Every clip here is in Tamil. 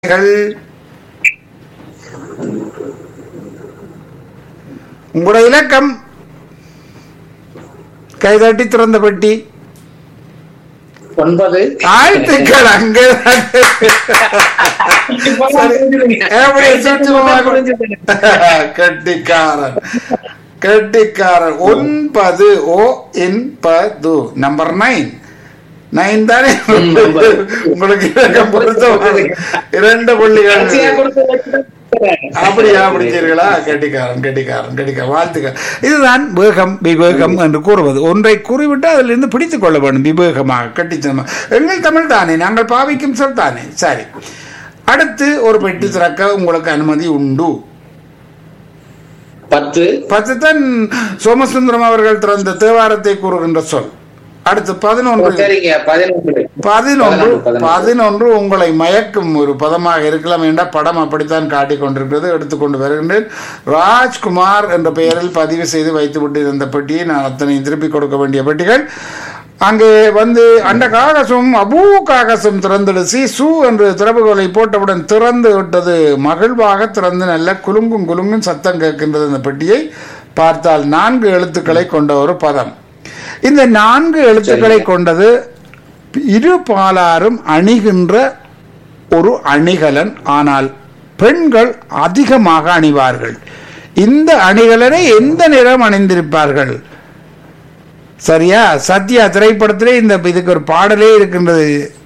நீங்கள் உங்களோட இலக்கம் கைதட்டி திறந்த பெட்டி ஒன்பது வாழ்த்துக்கள் அங்கே சரி. எப்படி சூட்சுமமாக கெட்டிக்காரன் கெட்டிக்காரன் ஒன்பது ஓ என்பது நம்பர் நைன் நைன் தானே ம், ஒன்பது. உங்களுக்கு இலக்கம் பொருத்தம் இரண்டு புள்ளிகள் கடைசியா கொடுத்த லட்சணம் அப்படியா பிடிச்சீர்களா கெட்டிக்காரன் கெட்டிக்காரன் கெட்டிக்காரன் வாழ்த்துக்கள் இதுதான் வேகம் விவேகம் என்று கூறுவது ஒன்றை கூறிவிட்டு அதிலிருந்து பிடித்துக் கொள்ள வேண்டும் விவேகமாக கட்டிச்சனமாக எங்கள் தமிழ் தானே நாங்கள் பாவிக்கும் சொல் தானே சரி அடுத்து ஒரு பெட்டி திறக்க உங்களுக்கு அனுமதி உண்டு பத்து பத்து தான் சோமசுந்தரம் அவர்கள் திறந்த தேவாரத்தை கூறுகின்ற சொல் அடுத்து பதினொன்று சரிங்க பதினொன்று பதினொன்று பதினொன்று. பதினொன்று உங்களை மயக்கும் ஒரு பதமாக இருக்கலாம் என்ற படம் அப்படித்தான் காட்டிக் கொண்டிருக்கிறது எடுத்துக்கொண்டு வருகின்றேன் ராஜ்குமார் என்ற பெயரில் பதிவு செய்து வைத்து விட்டிருந்த பெட்டியை நான் அத்தனை திருப்பிக் கொடுக்க வேண்டிய பெட்டிகள் அங்கே வந்து அந்த காகசம் அபூ காகசம் திறந்தது சி சு என்று திறவுகோலை போட்டவுடன் திறந்து விட்டது மகிழ்வாக திறந்து நல்ல குலுங்கும் குலுங்கும் சத்தம் கேட்கின்றது அந்த பெட்டியை பார்த்தால் நான்கு எழுத்துக்களை கொண்ட ஒரு பதம் இந்த நான்கு எழுத்துக்களை கொண்டது இரு பாலாரும் அணிகின்ற ஒரு அணிகலன் ஆனால் பெண்கள் அதிகமாக அணிவார்கள் இந்த அணிகலனை எந்த நிறம் அணிந்திருப்பார்கள் சரியா சத்யா திரைப்படத்திலே இந்த இதுக்கு ஒரு பாடலே இருக்கின்றது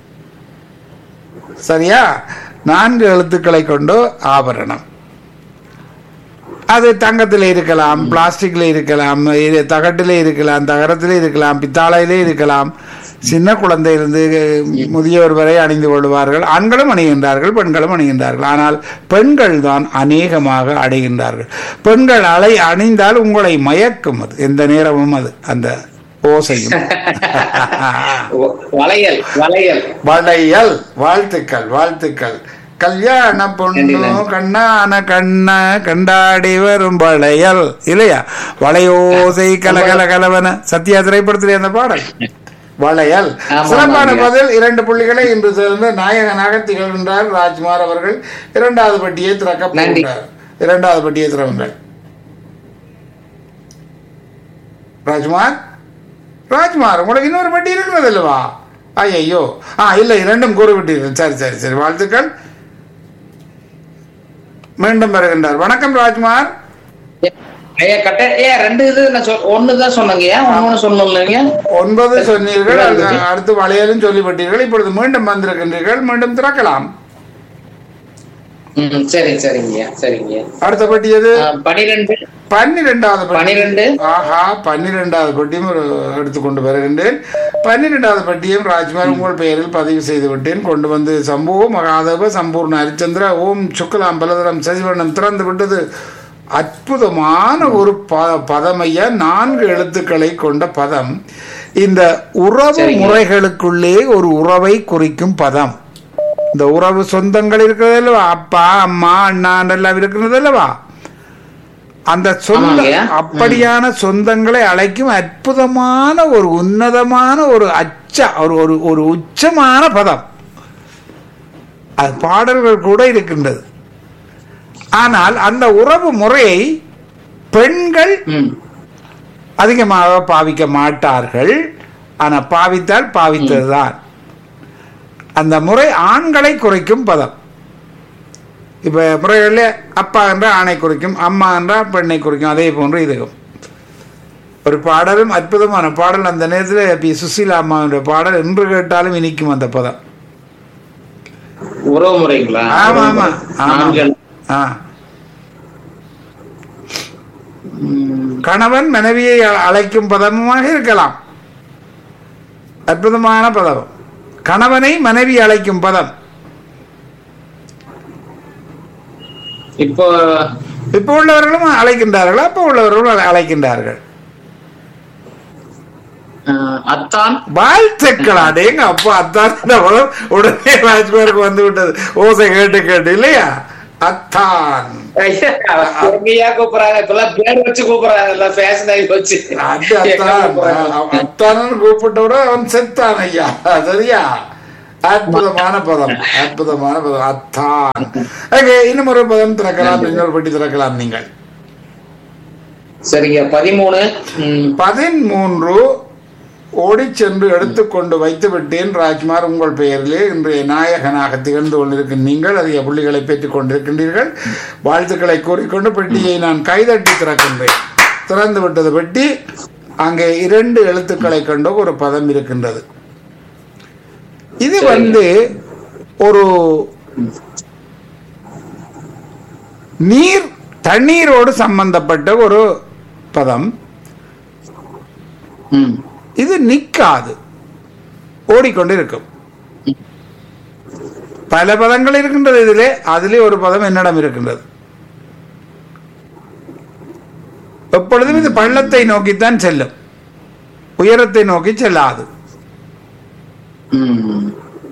சரியா நான்கு எழுத்துக்களை கொண்டு ஆபரணம் அது தங்கத்தில் இருக்கலாம் பிளாஸ்டிக்ல இருக்கலாம் இது தகட்டிலே இருக்கலாம் தகரத்திலே இருக்கலாம் பித்தாளையிலே இருக்கலாம் சின்ன குழந்தையிலிருந்து முதியவர் வரை அணிந்து கொள்வார்கள் ஆண்களும் அணிகின்றார்கள் பெண்களும் அணிகின்றார்கள் ஆனால் பெண்கள் தான் அநேகமாக அணிகின்றார்கள் பெண்கள் அலை அணிந்தால் உங்களை மயக்கும் அது எந்த நேரமும் அது அந்த ஓசையும் வளையல் வளையல் வளையல் வாழ்த்துக்கள் வாழ்த்துக்கள் கல்யாண பொண்ணு நன்றி. கண்ணான கண்ண கண்டாடி வரும் வளையல் இல்லையா வளையோசை கலகல கலவன சத்யா திரைப்படத்திலே அந்த பாடல் வளையல் ஆமா, சிறப்பான ஆமாங்க. பதில் இரண்டு புள்ளிகளை இன்று சேர்ந்த நாயகனாக திகழ்கின்றார் ராஜ்குமார் அவர்கள் இரண்டாவது பட்டியை திறக்க நன்றி. போகின்றார் இரண்டாவது பட்டியை திறவுங்கள் ராஜ்குமார் ராஜ்குமார் உங்களுக்கு இன்னொரு பட்டி இருக்கிறது அல்லவா ஐயோ ஆ இல்லை இரண்டும் கூறிவிட்டீர்கள் சரி சரி சரி வாழ்த்துக்கள் மீண்டும் வருகின்றார் வணக்கம் ராஜ்குமார் ஐயா கட்ட ஏ ரெண்டு இது நான் சொல் ஒண்ணுதான் சொன்னங்க ஏன் ஒண்ணு சொன்னோம் இல்லைங்க ஒன்பது சொன்னீர்கள் அது- அடுத்து வளையலும் சொல்லிவிட்டீர்கள் இப்பொழுது மீண்டும் வந்திருக்கின்றீர்கள் மீண்டும் திறக்கலாம் ம் சரி சரிங்க சரிங்க அடுத்த பட்டி எது பனிரெண்டு பன்னிரெண்டாவது பட்டி பனிரெண்டு ஆஹா பன்னிரெண்டாவது பட்டியும் ஒரு எடுத்துக்கொண்டு வருகின்றேன் பன்னிரெண்டாவது பட்டியும் ராஜ்குமார் உங்கள் பெயரில் பதிவு செய்து விட்டேன் கொண்டு வந்து சம்போ மகாதேவ சம்பூர்ண ஹரிச்சந்திர ஓம் சுக்லாம் பலதரம் சசிவர்ணம் திறந்து விட்டது அற்புதமான ஒரு ப பதமைய நான்கு எழுத்துக்களை கொண்ட பதம் இந்த உறவு சரிங்க. முறைகளுக்குள்ளே ஒரு உறவை குறிக்கும் பதம் இந்த உறவு சொந்தங்கள் இருக்கிறது அல்லவா அப்பா அம்மா அண்ணா எல்லாம் இருக்கிறது அல்லவா அந்த சொந்த ஆமாங்கய்யா. அப்படியான சொந்தங்களை அழைக்கும் அற்புதமான ஒரு உன்னதமான ஒரு அச்ச ஒரு ஒரு ஒரு உச்சமான பதம் அது பாடல்கள் கூட இருக்கின்றது ஆனால் அந்த உறவு முறையை பெண்கள் ம் அதிகமாக பாவிக்க மாட்டார்கள் ஆனா பாவித்தால் பாவித்ததுதான் அந்த முறை ஆண்களை குறைக்கும் பதம் இப்ப முறைகளில் அப்பா என்ற ஆணை குறிக்கும் அம்மா என்றால் பெண்ணை குறிக்கும் அதே போன்று இதுவும் ஒரு பாடலும் அற்புதமான பாடல் அந்த நேரத்தில் பி சுசீலா அம்மாவுடைய பாடல் என்று கேட்டாலும் இனிக்கும் அந்த பதம் உறவு முறைங்களா ஆமா ஆமா ஆமா ஆண்கள் ஆ ம், கணவன் மனைவியை அ- அழைக்கும் பதமுமாக இருக்கலாம் அற்புதமான பதம் கணவனை மனைவி அழைக்கும் பதம் இப்போ இப்போ உள்ளவர்களும் அழைக்கின்றார்கள் அப்போ உள்ளவர்களும் அழை- அழைக்கின்றார்கள் அஹ், அத்தான் வாழ்த்துக்கள் அடேங்க அப்பா அத்தான் இந்த பதம் உடனே ராஜ்குமாருக்கு வந்து விட்டது ஓசை கேட்டு கேட்டு இல்லையா அத்தான் ஐயா, எங்கேயா கூப்பிடுறாங்க இப்பெல்லாம் பேர் வச்சு கூப்பிடுறாங்க எல்லாம் ஃபேஷன் ஆகி போச்சு அது எங்க அத்தான் கூப்பிடுறாங்க? அத்தானு கூப்பிட்ட விட அவன் செத்தான் ஐயா சரியா அற்புதமான பதம் அற்புதமான பதம் அத்தான் ஓகே இன்னும் ஒரு பதம் திறக்கலாம் இன்னொரு பெட்டி திறக்கலாம் நீங்கள் சரிங்க பதிமூணு ம், பதிமூன்று ஓடிச் சென்று எடுத்துக்கொண்டு வைத்து விட்டேன் ராஜ்குமார் உங்கள் பெயரிலே இன்றைய நாயகனாக திகழ்ந்து கொண்டிருக்கும் நீங்கள் அதிக புள்ளிகளை பெற்றுக் கொண்டிருக்கின்றீர்கள் வாழ்த்துக்களை கூறிக்கொண்டு பெட்டியை நான் கைதட்டி திறக்கின்றேன் திறந்து விட்டது பெட்டி அங்கே இரண்டு எழுத்துக்களை கொண்ட ஒரு பதம் இருக்கின்றது இது வந்து ஒரு நீர் தண்ணீரோடு சம்பந்தப்பட்ட ஒரு பதம் ம். இது நிக்காது ஓடிக்கொண்டிருக்கும் பல பதங்கள் இருக்கின்றது இதிலே அதிலே ஒரு பதம் என்னிடம் இருக்கின்றது எப்பொழுதும் இது பள்ளத்தை நோக்கித்தான் செல்லும் உயரத்தை நோக்கி செல்லாது ம்.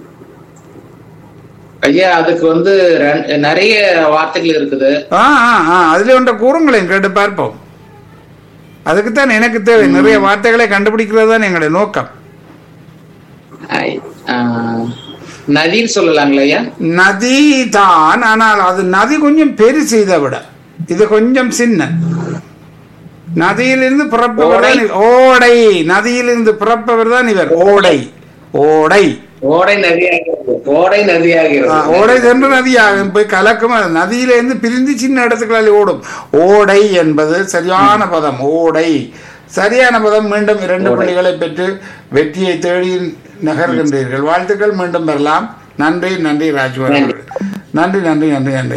ஐயா அதுக்கு வந்து ரெண்- நிறைய வார்த்தைகள் இருக்குது ஆ ஆ ஆ அதுல ஒன்றை கூறுங்களேன் கேட்டு பார்ப்போம் அதுக்குத்தான் எனக்கு தேவை நிறைய வார்த்தைகளை கண்டுபிடிக்கிறது தான் எங்களுடைய நோக்கம் ஐ, ஆ, நதின்னு சொல்லலாங்களா ஐயா நதி தான் ஆனால் அது நதி கொஞ்சம் பெருசு இதை விட இது கொஞ்சம் சின்ன நதியிலிருந்து பிறப்பவர் தான் இவர். ஓடை நதியிலிருந்து பிறப்பவர் தான் இவர் ஓடை ஓடை ஓடை நதியாகிறது ஓடை ஆ, நதியாகிறது ஓடை சென்று நதியாகும் போய் கலக்கும் அது நதியிலிருந்து பிரிந்து சின்ன இடத்துக்குள்ள ஓடும் ஓடை என்பது சரியான பதம் ஓடை சரியான பதம் மீண்டும் இரண்டு புள்ளிகளை பெற்று வெற்றியை தேடி நகர்கின்றீர்கள் வாழ்த்துக்கள் மீண்டும் பெறலாம் நன்றி நன்றி ராஜ்குமார் அவர்களே. நன்றி நன்றி நன்றி நன்றி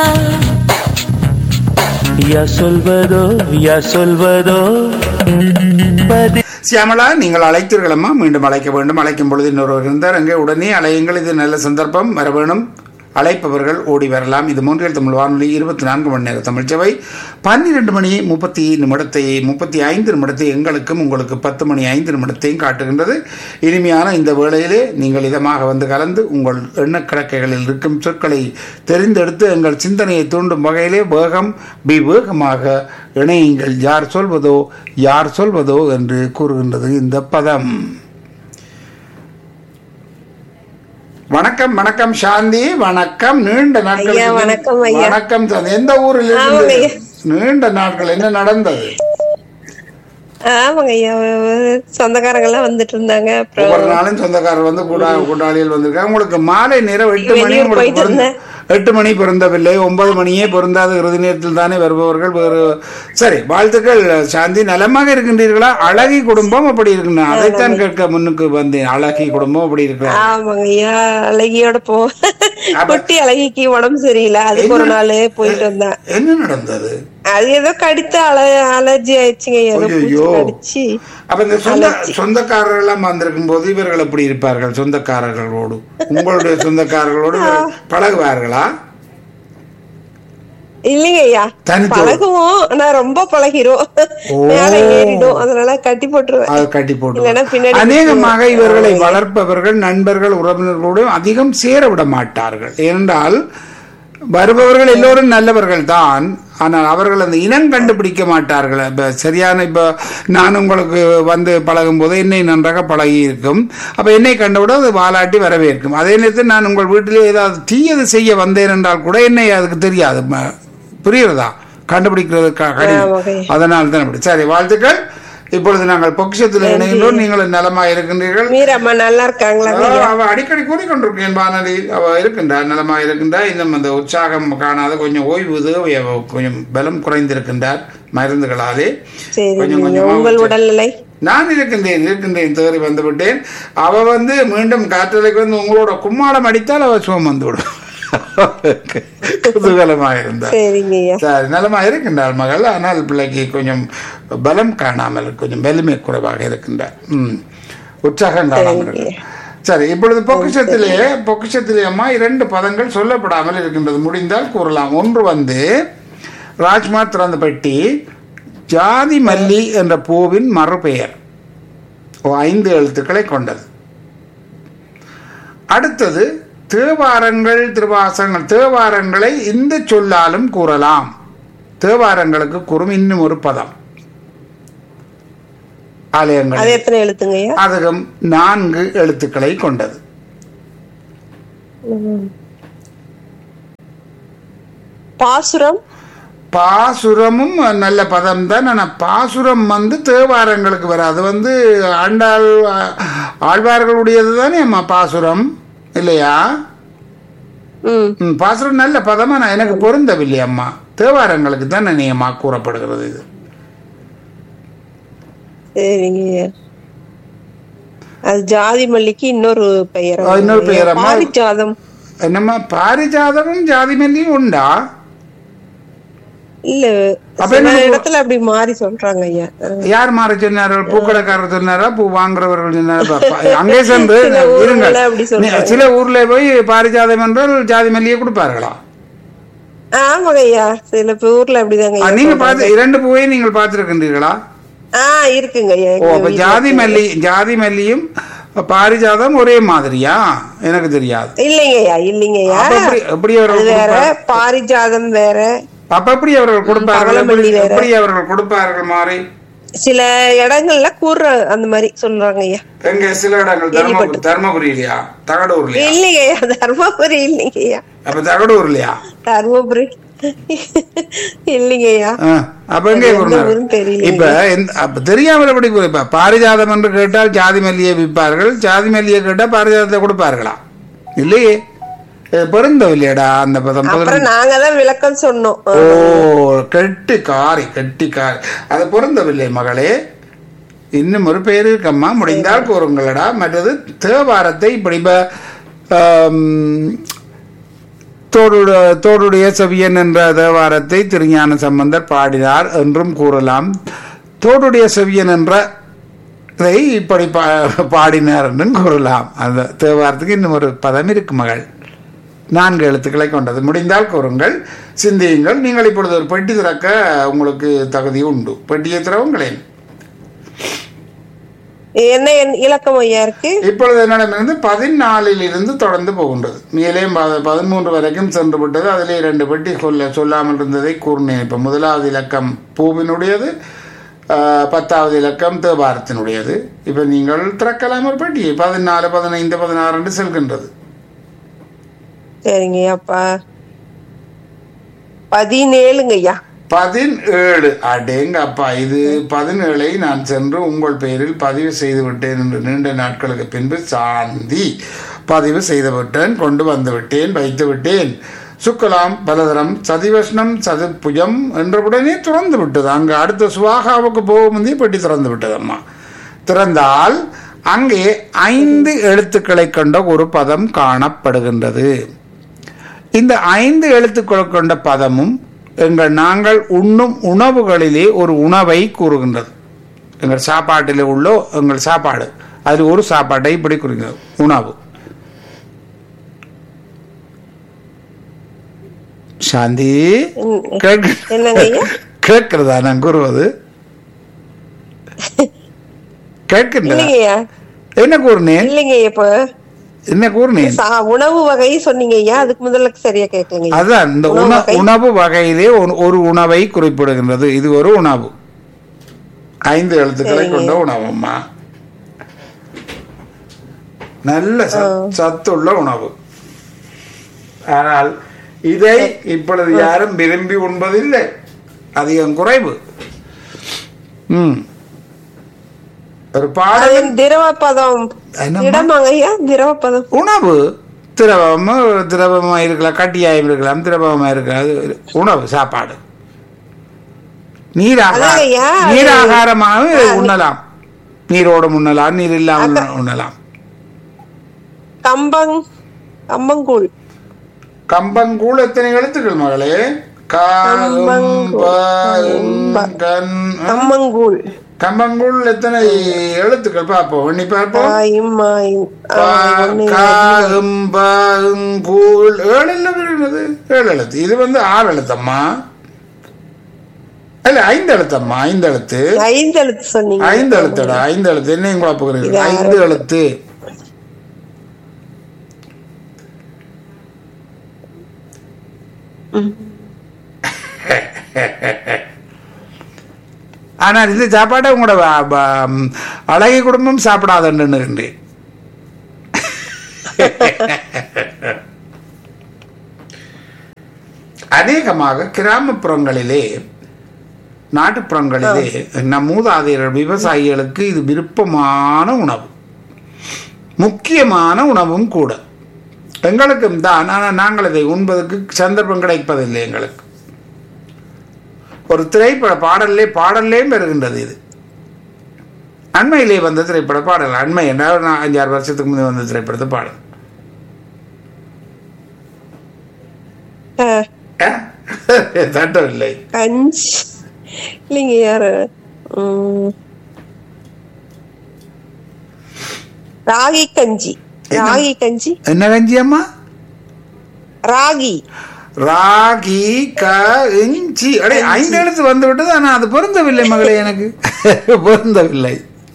யா சொல்வதோ யா சொல்வதோ பதி சியாமலா நீங்கள் அழைத்தீர்களம்மா மீண்டும் அழைக்க வேண்டும் அழைக்கும் பொழுது இன்னொருவர் இருந்தார் அங்கே உடனே அழையுங்கள் இது நல்ல சந்தர்ப்பம் வர வேணும் அழைப்பவர்கள் ஓடி வரலாம் இது மூன்றில் தமிழ் வானொலி இருபத்தி நான்கு மணி நேர தமிழ்ச்சபை பன்னிரெண்டு மணி முப்பத்தி நிமிடத்தை முப்பத்தி ஐந்து நிமிடத்தை எங்களுக்கும் உங்களுக்கு பத்து மணி ஐந்து நிமிடத்தையும் காட்டுகின்றது இனிமையான இந்த வேளையிலே நீங்கள் இதமாக வந்து கலந்து உங்கள் எண்ணக்கிழக்கைகளில் இருக்கும் சொற்களை தெரிந்தெடுத்து எங்கள் சிந்தனையை தூண்டும் வகையிலே வேகம் விவேகமாக இணையுங்கள் யார் சொல்வதோ யார் சொல்வதோ என்று கூறுகின்றது இந்த பதம் வணக்கம் வணக்கம் சாந்தி வணக்கம் நீண்ட நாட்கள் ஐயா, வணக்கம் ஐயா. வணக்கம் சாந்தி எந்த ஊரில் ஆமாங்க இருந்து ஐயா. நீண்ட நாட்கள் என்ன நடந்தது ஆமாங்க ஐயா சொந்தக்காரங்க எல்லாம் வந்துட்டு இருந்தாங்க அப்புறம் ஒவ்வொரு நாளும் சொந்தக்காரர் வந்து கூடா கூட்டாளிகள் வந்திருக்காங்க உங்களுக்கு மாலை நேரம் எட்டு மணி வெளியூர் உங்களுக்கு போயிட்டு பொருந்த- இருந்தேன். எட்டு மணி பொருந்தவில்லை ஒன்பது மணியே பொருந்தாத இறுதி நேரத்தில் தானே வருபவர்கள் வேறு சரி வாழ்த்துக்கள் சாந்தி நலமாக இருக்கின்றீர்களா அழகி குடும்பம் அப்படி இருக்கின்றன அதைத்தான் கேட்க முன்னுக்கு வந்தேன் அழகி குடும்பம் அப்படி இருக்கிறார் ஆமாங்க ஐயா அழகியோட போ குட்டி அழகிக்கு உடம்பு சரியில்லை அதுக்கு ஒரு நாள் போயிட்டு வந்தேன் என்ன நடந்தது அது ஏதோ கடித்து அல அலர்ஜி ஆயிடுச்சுங்க ஐயா, ஏதோ பூச்சி ஐயையோ. கடிச்சு அப்ப இந்த சொந்த சொந்தக்காரர்கள் எல்லாம் வந்திருக்கும் போது இவர்கள் எப்படி இருப்பார்கள் சொந்தக்காரர்களோடு உங்களுடைய சொந்தக்காரர்களோடு இவர்கள் பழகுவார்களா இல்லைங்க ஐயா தனித்து- பழகுவோம் ஆனா ரொம்ப பழகிரும் மேல ஏறிடும் அதனால கட்டி போட்டுருவேன் அது கட்டி இல்லைன்னா போட்டு பின்னாடி அநேகமாக விட்டுருவாங்க. இவர்களை வளர்ப்பவர்கள் நண்பர்கள் உறவினர்களோடு அதிகம் சேர விட மாட்டார்கள் ஏனென்றால் வருபவர்கள் எல்லோரும் நல்லவர்கள் தான் ஆனால் அவர்கள் அந்த இனம் கண்டுபிடிக்க மாட்டார்கள் இப்போ சரியான இப்போ நான் உங்களுக்கு வந்து பழகும் போது என்னை நன்றாக பழகி இருக்கும் அப்போ என்னை கண்டவுடன் அது வாலாட்டி வரவேற்கும் அதே நேரத்தில் நான் உங்கள் வீட்டிலே ஏதாவது தீயது செய்ய வந்தேன் என்றால் கூட என்னை அதுக்கு தெரியாது ம- புரியுறதா கண்டுபிடிக்கிறது க- கடினம் ஆமாங்க. அதனால் தான் அப்படி சரி வாழ்த்துக்கள் இப்பொழுது நாங்கள் பொக்கிஷத்தில் இணைகின்றோம் நீங்கள் நலமா இருக்கின்றீர்கள் மீரம்மா நல்லா இருக்காங்களா ஆ, அவ அடிக்கடி கூறிக்கொண்டிருக்கேன் வானொலியில் அவ இருக்கின்றார் நலமா இருக்கின்றார் இன்னும் அந்த உற்சாகம் காணாத கொஞ்சம் ஓய்வு தேவை அவ கொஞ்சம் பலம் குறைந்திருக்கின்றார் மருந்துகளாலே சரி கொஞ்சம் கொஞ்சமா உங்கள் உற்சாகம். உடல்நிலை நான் இருக்கின்றேன் இருக்கின்றேன் தேறி வந்து விட்டேன் அவ வந்து மீண்டும் காற்றலைக்கு வந்து உங்களோட கும்மாளம் அடித்தால் அவ சுகம் வந்துவிடும் குதூகலமாக இருந்தார் சரிங்க ஐயா சரி நலமா இருக்கின்றார் மகள் ஆனால் பிள்ளைக்கு கொஞ்சம் பலம் காணாமல் கொஞ்சம் வலிமை குறைவாக இருக்கின்றார் ம் உற்சாகம் காணாமல் இருக்கு சரி இப்பொழுது பொக்கிஷத்திலே பொக்கிஷத்திலே அம்மா இரண்டு பதங்கள் சொல்லப்படாமல் இருக்கின்றது முடிந்தால் கூறலாம் ஒன்று வந்து ராஜ்மா திறந்த பெட்டி ஜாதி மல்லி என்ற பூவின் மறுபெயர் ஓ, ஐந்து எழுத்துக்களை கொண்டது அடுத்தது தேவாரங்கள் திருவாசங்கள் தேவாரங்களை இந்த சொல்லாலும் கூறலாம் தேவாரங்களுக்கு கூறும் இன்னும் ஒரு பதம் ஆலயங்கள் அது எத்தனை எழுத்துங்க ஐயா அதுகம் நான்கு எழுத்துக்களை கொண்டது ம். பாசுரம் பாசுரமும் நல்ல பதம் தான் ஆனால் பாசுரம் வந்து தேவாரங்களுக்கு வரும் அது வந்து ஆண்டாள் ஆழ்வார்களுடையது தானே அம்மா பாசுரம் இல்லையா ம் ம், பாசுரம் நல்ல பதமா நான் எனக்கு பொருந்தவில்லை அம்மா தேவாரங்களுக்கு தான் நியமா கூறப்படுகிறது இது சரிங்க ஐயா அது ஜாதி மல்லிக்கு இன்னொரு பெயர் ஆ, இன்னொரு பெயர் அம்மா. பாரிஜாதம் என்னம்மா பாரிஜாதமும் ஜாதிமல்லியும் உண்டா இல்ல அப்ப சில என்ன இடத்துல அப்படி மாறி சொல்றாங்க ஐயா யார் மாற சொன்னார்கள் பூக்கடைக்காரர் சொன்னாரா பூ வாங்குறவர்கள் சொன்னாரா பா- அங்கே சென்று சில ஊர்ல இருங்கள் அப்படி நீ- சொல்றாங்க. சில ஊர்ல போய் பாரிஜாதம் என்றால் ஜாதி மல்லியை கொடுப்பார்களா ஆமாங்க ஐயா சில ஊர்ல அப்படிதாங்க ஆ, ஐயா நீங்க சொல்றாங்க. பார்த்து இரண்டு பூவை நீங்கள் பார்த்திருக்கின்றீர்களா ஆ இருக்குங்க ஐயா ஓ எங்க அப்ப வீட்ல ஜாதி இருக்கு. மல்லி ஜாதி மல்லியும் பாரிஜாதம் ஒரே மாதிரியா எனக்கு தெரியாது இல்லைங்க ஐயா இல்லைங்க ஐயா அப்ப எப்படி எப்படி அது அவர்கள் வேற கொடுப்பார் பாரிஜாதம் வேற அப்ப எப்படி அவர்கள் கொடுப்பார்கள் பவளமல்லி எப்படி- வேற. எப்படி அவர்கள் கொடுப்பார்கள் மாறி சில இடங்கள்ல கூற அந்த மாதிரி சொல்றாங்க ஐயா எங்க சில இடங்கள் தர்மபுரி தர்மபுரியிலையா தகடூர்லயா இல்லைங்க ஐயா தர்மபுரி இல்லைங்க ஐயா அப்ப தகடூர்லயா தர்மபுரி இல்லைங்க ஐயா ஆ, அப்ப எங்க அது எந்த கூறினார் ஊருன்னு தெரியலையே. இப்ப எந்த- அப்ப தெரியாமல் எப்படி குறிப்பா பாரிஜாதம் என்று கேட்டால் ஜாதி மல்லியை விற்பார்கள் ஜாதி மல்லியை கேட்டால் பாரிஜாதத்தை கொடுப்பார்களா இல்லையே இது பொருந்தவில்லையடா அந்த பதம் அப்புறம் நாங்க தான் விளக்கம் சொன்னோம் ஓ கெட்டி காரி கெட்டி காரி அது பொருந்தவில்லை மகளே இன்னும் ஒரு பெயர் இருக்கம்மா முடிந்தால் கூறுங்களடா மற்றது தேவாரத்தை இப்படி இப்ப, ஆம், தோடுட தோடுடைய செவியன் என்ற தேவாரத்தை திருஞான சம்பந்தர் பாடினார் என்றும் கூறலாம் தோடுடைய செவியன் என்ற இதை இப்படி பா பாடினார் என்றும் கூறலாம் அந்த தேவாரத்துக்கு இன்னும் ஒரு பதம் இருக்கு மகள் நான்கு எழுத்துக்களை கொண்டது முடிந்தால் கூறுங்கள் சிந்தியுங்கள் நீங்கள் இப்பொழுது ஒரு பெட்டி திறக்க உங்களுக்கு தகுதி உண்டு பெட்டியை திறவுங்களேன் என்ன எண் இலக்கம் ஐயா இருக்கு இப்பொழுது என்னிடமிருந்து பதினாலில் இருந்து தொடர்ந்து போகின்றது மேலே ப- பதிமூன்று வரைக்கும் சென்று விட்டது அதிலே இரண்டு பெட்டி சொல்ல சொல்லாமல் இருந்ததை கூறினேன் இப்போ முதலாவது இலக்கம் பூவினுடையது ஆஹ், பத்தாவது இலக்கம் தேவாரத்தினுடையது இப்போ நீங்கள் திறக்கலாம் ஒரு பெட்டியை பதினாலு பதினைந்து பதினாறு என்று செல்கின்றது சரிங்க ஐயாப்பா பதினேழுங்க ஐயா பதினேழு அடேங்க அப்பா இது பதினேழை நான் சென்று உங்கள் பெயரில் பதிவு செய்து விட்டேன் என்று நீண்ட நாட்களுக்கு பின்பு சாந்தி பதிவு செய்து விட்டேன் கொண்டு வந்து விட்டேன் வைத்து விட்டேன் சுக்கலாம் பலதரம் சதிவஷ்ணம் சதுப்புஜம் என்றவுடனே திறந்து விட்டது அங்கு அடுத்த சுவாகாவுக்கு போகும் முந்தைய பெட்டி திறந்து விட்டது அம்மா திறந்தால் அங்கே ஐந்து எழுத்துக்களை கொண்ட ஒரு பதம் காணப்படுகின்றது இந்த ஐந்து எழுத்துக்கள் கொண்ட பதமும் எங்கள் நாங்கள் உண்ணும் உணவுகளிலே ஒரு உணவை கூறுகின்றது எங்கள் சாப்பாட்டிலே உள்ள எங்கள் சாப்பாடு அது ஒரு சாப்பாட்டை இப்படி குறிக்கிறது உணவு சாந்தி ம், கேட்க- என்னங்க ஐயா? கேட்கிறதா நான் கூறுவது கேட்கின்றதா இல்லைங்க ஐயா என்ன கூறினேன் இல்லைங்க ஐயா இப்ப என்ன கூறினேன் சா- உணவு வகை சொன்னீங்க ஐயா அதுக்கு முதல்ல சரியா கேட்கலங்க ஐயா. அதான் இந்த உணவு உண- வகை. உணவு வகையிலே ஒரு- ஒரு உணவை குறிப்பிடுகின்றது இது ஒரு உணவு ஐந்து எழுத்துக்களை சரிங்க. கொண்ட உணவம்மா நல்ல சத்- சத்துள்ள உணவு ஆனால் இதை இப்பொழுது யாரும் விரும்பி உண்பதில்லை அதிகம் குறைவு ம் ஒரு அது பாடல் திரவ பதம் என்னம்மா? இடமாங்க ஐயா திரவ பதம் உணவு திரவமா திரவமா இருக்கலாம் கட்டியாயும் இருக்கலாம் திரவமா இருக்கலாம் அது ஒரு உணவு சாப்பாடு நீராகாரம் அதாங்க ஐயா, அது- நீராகாரமாகவும் இதை உண்ணலாம் நீரோடு உண்ணலாம் நீர் இல்லாமல் உண்ணலாம் கம்பங் கம்பங்கூழ் கம்பங்கூழ் எத்தனை எழுத்துக்கள் மகளே கம்பங்கன் கம்மங்கூழ் கம்பங்கூழ் எத்தனை எழுத்துக்கள் பார்ப்போம் எண்ணி பார்ப்போம் ஆயும் ஆயும் ஆ, ஒண்ணு, கூழ் ஏழு இல்ல விழுந்தது ஏழு எழுத்து இது வந்து ஆறு எழுத்தம்மா இல்ல ஐந்து எழுத்தம்மா ஐந்து எழுத்து ஐந்து எழுத்து சொன்னீங்க ஐந்து எழுத்துடா ஐந்து எழுத்து என்னையும் குழப்புகிறீர்கள் இது ஆறு. ஐந்து எழுத்து ஆனால் இந்த சாப்பாட்டை உங்களோட வ- வ- அழகி குடும்பம் சாப்பிடாதுன்னு அநேகமாக கிராமப்புறங்களிலே நாட்டுப்புறங்களிலே நம் மூதாதையர்கள் விவசாயிகளுக்கு இது விருப்பமான உணவு முக்கியமான உணவும் கூட எங்களுக்கும் தான் ஆனால் நாங்கள் இதை உண்பதற்கு சந்தர்ப்பம் கிடைப்பதில்லை எங்களுக்கு ஒரு திரைப்பட பாடல்லே பாடல்லேயும் வருகின்றது இது அண்மையிலே வந்த திரைப்பட பாடல் அண்மை என்றால் நான் அஞ்சாறு வருஷத்துக்கு முந்தைய வந்த திரைப்படத்தை பாடல் அஹ், அஹ்? தட்டவில்லை கஞ்சி இல்லைங்க யாரு உம், ராகி கஞ்சி ராகி கஞ்சி என்ன கஞ்சி அம்மா ராகி ராகி க இஞ்சி அடே ஐந்து எழுத்து வந்து விட்டது ஆனா அது பொருந்தவில்லை மகளே எனக்கு பொருந்தவில்லை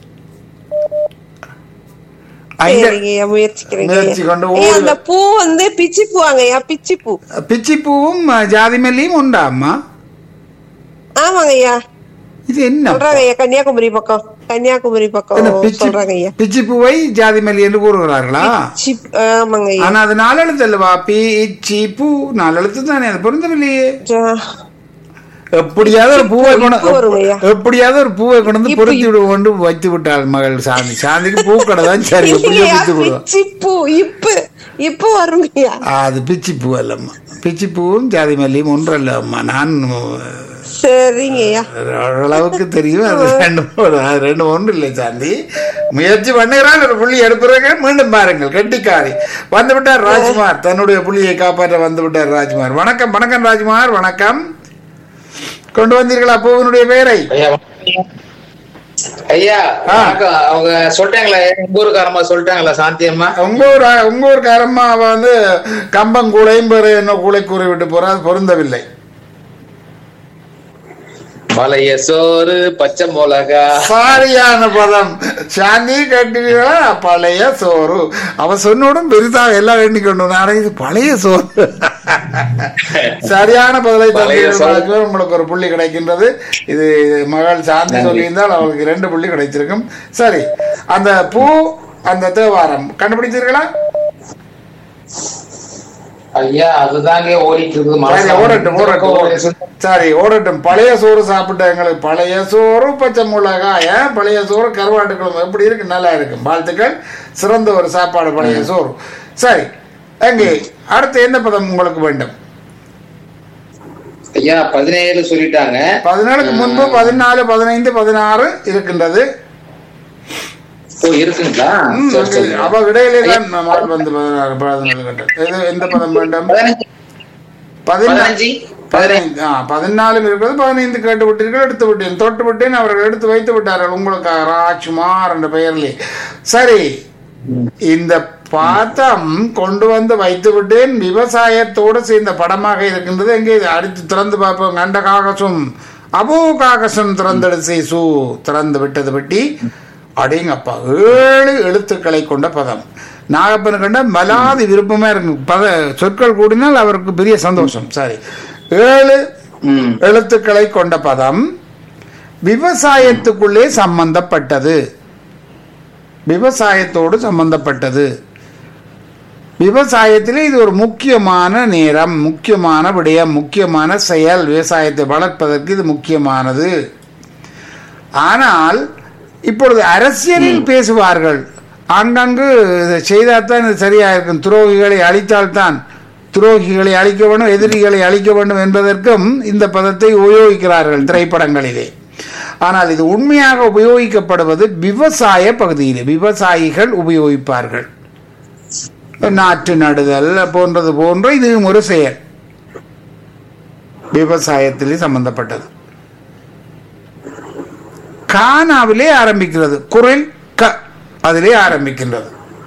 ஐந்து- சரிங்கய்யா முயற்சிக்கிறேங்க முயற்சி கொண்டு ஐயா, ஓடு. அந்த பூ வந்து பிச்சி பூவாங்கய்யா பிச்சி பூ பிச்சிப்பூவும் ஜாதி மல்லியும் உண்டா அம்மா ஆமாங்க ஐயா இது என்ன சொல்றாங்க ஐயா கன்னியாகுமரி பக்கம் கன்னியாகுமரி என்ன பக்கம் பிச்சி சொல்றாங்க ஐயா பிச்சிப்பூவை ஜாதி மல்லி என்று கூறுகிறார்களா சிப்- ஆமாங்க ஐயா ஆனா அது நாலு எழுத்து அல்லவா பி சி பூ நாலு எழுத்து தானே அது பொருந்தவில்லையே ஜா- எப்படியாவது ஒரு பூவை கொண்டு இப்ப வருங்கய்யா. எப்படியாவது ஒரு பூவை கொண்டு வந்து இப்ப- பொருத்தி விடு கொண்டு வைத்து விட்டாள் மகள் சாந்தி சாந்திக்கு பூக்கடை தான் சரி எப்படியோ இல்லைங்கய்யா, வித்து விடுவோம் பிச்சி பூ இப்ப இப்ப வருங்கய்யா அது பிச்சி பூ அல்லம்மா பிச்சி பூவும் ஜாதி மல்லியும் ஒன்று அல்ல அம்மா நான் சரிங்க ஐயா ஓரளவுக்கு தெரியும் அது ரெண்டு மூணு- அது ரெண்டு ஒன்று இல்லை சாந்தி முயற்சி பண்ணுகிறான் ஒரு புள்ளி எடுப்புறங்க மீண்டும் பாருங்கள் கெட்டிக்காரி வந்து விட்டார் ராஜ்குமார் தன்னுடைய புள்ளியை காப்பாற்ற வந்து விட்டார் ராஜ்குமார் வணக்கம் வணக்கம் ராஜ்குமார் வணக்கம் கொண்டு வந்தீர்களா பூவினுடைய பெயரை ஐயா வணக்கம். ஐயா ஆ. வணக்கம் அவங்க சொல்லிட்டாங்களா எங்க ஊருக்காரம்மா சொல்லிட்டாங்களா சாந்தி அம்மா உங்க ஊர் உங்க ஊர்க்காரம்மா அவ வந்து கம்பங்கூழையும் பேரு என்ன கூளை கூறி விட்டு போறா அது பொருந்தவில்லை பழைய சோறு பச்சை மிளகா சரியான பதம் சாந்தி கட்டுவீங்களா பழைய சோறு அவ சொன்னோடும் பெரிதாக எல்லாம் எண்ணிக்கொண்டு நான் இது பழைய சோறு சரியான பதிலை பழைய சோறு. தந்தீர்கள் உங்களுக்கு ஒரு புள்ளி கிடைக்கின்றது இது இது மகள் சாந்தி சொல்லியிருந்தால் அவளுக்கு ரெண்டு புள்ளி கிடைச்சிருக்கும் சரி அந்த பூ அந்த தேவாரம் கண்டுபிடிச்சீர்களா ஐயா அதுதாங்க ஓடிட்டு இருக்குது சரி மனசுல. ஓடட்டும் ஓடட்டும் ஓடட்டும். சரி ஓடட்டும் பழைய சோறு சாப்பிட்ட எங்களுக்கு பழைய சோறு பச்சை மிளகாய் ஏன் பழைய சோறு கருவாட்டு குழம்பு எப்படி இருக்கு நல்லா இருக்கும் வாழ்த்துக்கள் சிறந்த ஒரு சாப்பாடு பழைய சோறு சரி எங்கே அடுத்து என்ன பதம் உங்களுக்கு வேண்டும் ஐயா பதினேழு சொல்லிட்டாங்க பதினாலுக்கு முன்பு பதினாலு பதினைந்து பதினாறு இருக்கின்றது ஓ இருக்குங்களா ம், சரி, சரி. அப்ப இடையிலே தான் மகள் வந்து பதினாறு பதினாலு கட்டம் எது எந்த பதம் வேண்டும் பதினஞ்சு பதினா பதினஞ்சு பதினைந்து ஆ பதினாலும் இருக்கிறது பதினைந்து கேட்டு விட்டீர்கள் எடுத்து விட்டேன் தொட்டு விட்டேன் அவர்கள் எடுத்து வைத்து விட்டார்கள் உங்களுக்கு ராஜ்குமார் என்ற பெயரிலே சரி இந்த பாத்தம் கொண்டு வந்து வைத்து விட்டேன் விவசாயத்தோடு சேர்ந்த படமாக இருக்கின்றது எங்கே இது? அடுத்து திறந்து பார்ப்போம் கண்ட காகசம் அபோ காகசம் திறந்தெடுத்து சு திறந்து விட்டது பட்டி அடேங்கப்பா ஏழு எழுத்துக்களை கொண்ட பதம் நாகப்பன் கண்ட மலாதி விருப்பமா இருக்கு பத சொற்கள் கூடினால் அவருக்கு பெரிய சந்தோஷம் சரி ஏழு ம் எழுத்துக்களை கொண்ட பதம் விவசாயத்துக்குள்ளே சம்பந்தப்பட்டது விவசாயத்தோடு சம்பந்தப்பட்டது விவசாயத்திலே இது ஒரு முக்கியமான நேரம் முக்கியமான விடயம் முக்கியமான செயல் விவசாயத்தை வளர்ப்பதற்கு இது முக்கியமானது ஆனால் இப்பொழுது அரசியலில் பேசுவார்கள் ஆங்காங்கு இதை செய்தால்தான் இது சரியா இருக்கும் துரோகிகளை அழித்தால்தான் துரோகிகளை அழிக்க வேண்டும் எதிரிகளை அழிக்க வேண்டும் என்பதற்கும் இந்த பதத்தை உபயோகிக்கிறார்கள் திரைப்படங்களிலே ஆனால் இது உண்மையாக உபயோகிக்கப்படுவது விவசாய பகுதியிலே விவசாயிகள் உபயோகிப்பார்கள் நாற்று நடுதல் போன்றது போன்ற இதுவும் ஒரு செயல் விவசாயத்திலே சம்பந்தப்பட்டது கானாவிலே ஆரம்பிக்கிறது குரல் க அதிலே ஆரம்பிக்கின்றது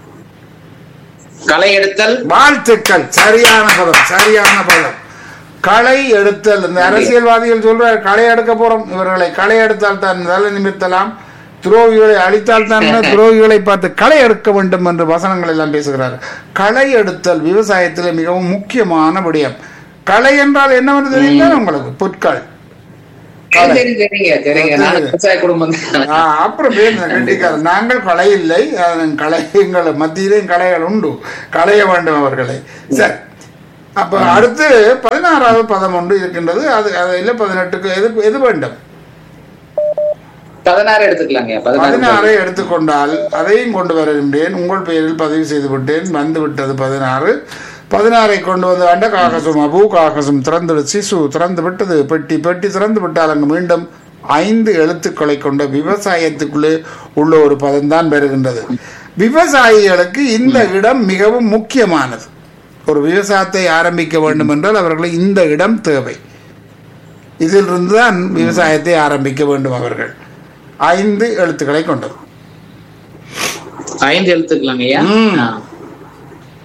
களை எடுத்தல் வாழ்த்துக்கள் சரியான பதம் சரியான பதம் களை எடுத்தல் இந்த அரசியல்வாதிகள் சொல்ற களை எடுக்க போறோம் இவர்களை களை எடுத்தால் தான் தலை நிமிர்த்தலாம் துரோகிகளை அழித்தால் தான் துரோகிகளை பார்த்து களை எடுக்க வேண்டும் என்று வசனங்கள் எல்லாம் பேசுகிறார் களை எடுத்தல் விவசாயத்தில் மிகவும் முக்கியமான விடயம் களை என்றால் என்னவென்று தெரியுங்களா உங்களுக்கு புற்கள் களை. தெரியும் தெரியுங்க தெரியுங்க நான் விவசாய குடும்பம் தான். ஆ, அப்புறம் பேர் கண்டிக்காது நாங்கள் களை இல்லை அஹ், களை எங்கள் மத்தியிலே களைகள் உண்டு களைய வேண்டும் அவர்களை சரி அப்ப அடுத்து பதினாறாவது பதம் ஒன்று இருக்கின்றது அது அதில் பதினெட்டுக்கு எது எது வேண்டும் பதினாறு எடுத்துக்கலாங்க பதினாறு பதினாறை எடுத்துக்கொண்டால் அதையும் கொண்டு வருகின்றேன் உங்கள் பெயரில் பதிவு செய்து விட்டேன் வந்து விட்டது பதினாறு பதினாறை கொண்டு வந்து அண்ட காகசம் அபு காகசம் திறந்து சிசு திறந்து விட்டது பெட்டி பெட்டி திறந்து விட்டால் அங்கு மீண்டும் ஐந்து எழுத்துக்களை கொண்ட விவசாயத்துக்குள்ளே உள்ள ஒரு பதம்தான் வருகின்றது விவசாயிகளுக்கு இந்த இடம் மிகவும் முக்கியமானது ஒரு விவசாயத்தை ஆரம்பிக்க வேண்டும் என்றால் அவர்களுக்கு இந்த இடம் தேவை இதிலிருந்து தான் விவசாயத்தை ஆரம்பிக்க வேண்டும் அவர்கள் ஐந்து எழுத்துக்களை கொண்டது ஐந்து எழுத்துக்கலாங்க ஐயா ம். ஆ.